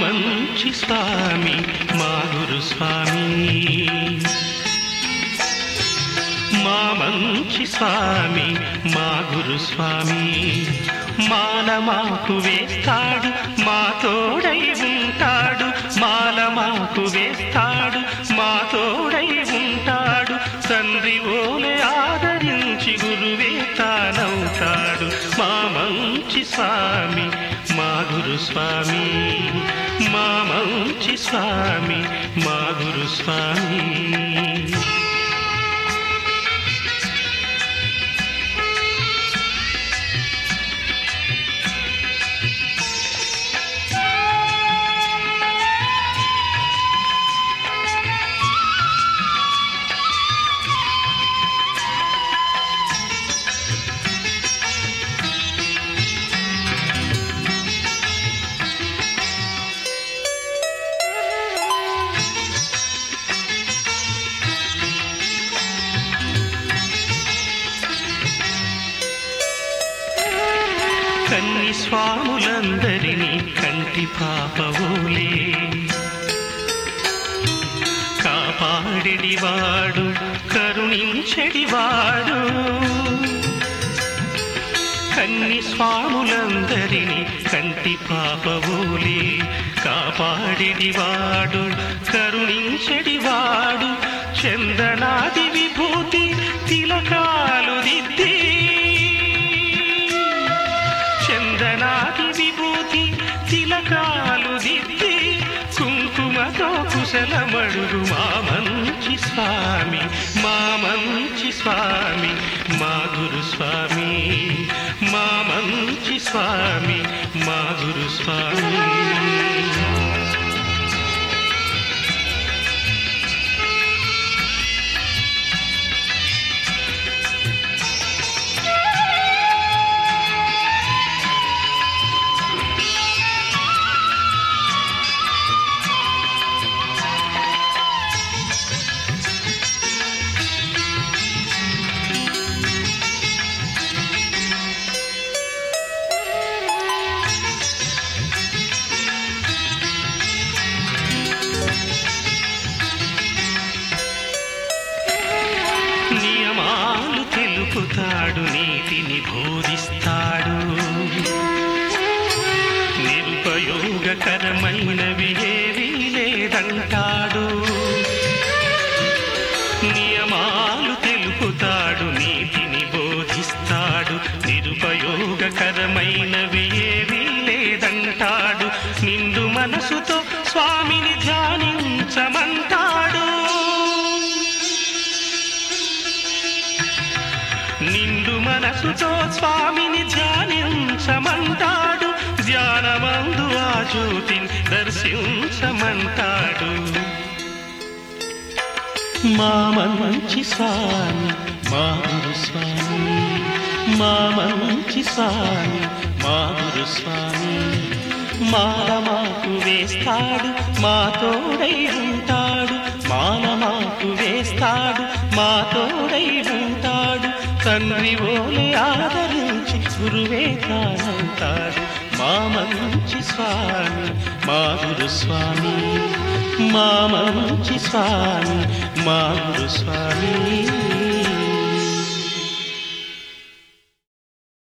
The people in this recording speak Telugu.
మంచి స్వామి మా గురు స్వామి మా మంచి స్వామి మా గురు స్వామి మాల మాకు వేస్తాడు మా తోడై ఉంటాడు మాల మాకు వేస్తాడు మా తోడై ఉంటాడు తండ్రి ఓలే ఆదరించి గురువే తానవుతాడు మా మంచి స్వామి మా గురు స్వామి మా మంచి స్వామి మా గురు స్వామి కన్ని స్వాములందరినీ కంటి పాపవోలే కాపాడిడివాడు కరుణించెడివాడు కన్ని స్వాములందరినీ కంటి పాపవోలే కాపాడిడివాడు కరుణించెడివాడు చందనాది విభూతి తిలకాలు దిద్ది చందనాది విభూతి తిలకాలు దిద్ది కుంకుమతో కుశలమడుగు మా మంచి స్వామి మా మంచి స్వామి మా గురు స్వామి మా మంచి స్వామి మా గురు స్వామి నియమాలు తెలుపుతాడు నీతిని బోధిస్తాడు నిరుపయోగకరమైనవి ఏవీ లేదంటాడు నియమాలు తెలుపుతాడు నీతిని బోధిస్తాడు నిరుపయోగకరమైనవి ఏవీ లేదంటాడు నిండు మనసుతో స్వామిని ధ్యానించమంటాడు నిండు మనసుతో స్వామిని ధ్యానించమంటాడు ధ్యానమందు ఆ జ్యోతిని దర్శించమంటాడు మా మంచి స్వామి మా గురు స్వామి మా మంచి స్వామి మా గురు స్వామి మాల మాకు వేస్తాడు మా తోడై ఉంటాడు మాల మాకు వేస్తాడు మా తోడై ఉంటాడు తండ్రి ఓలే ఆదరించి గురువే కానంటాడు మా మంచి స్వామి మా గురు స్వామి మా మంచి స్వామి మా గురు స్వామి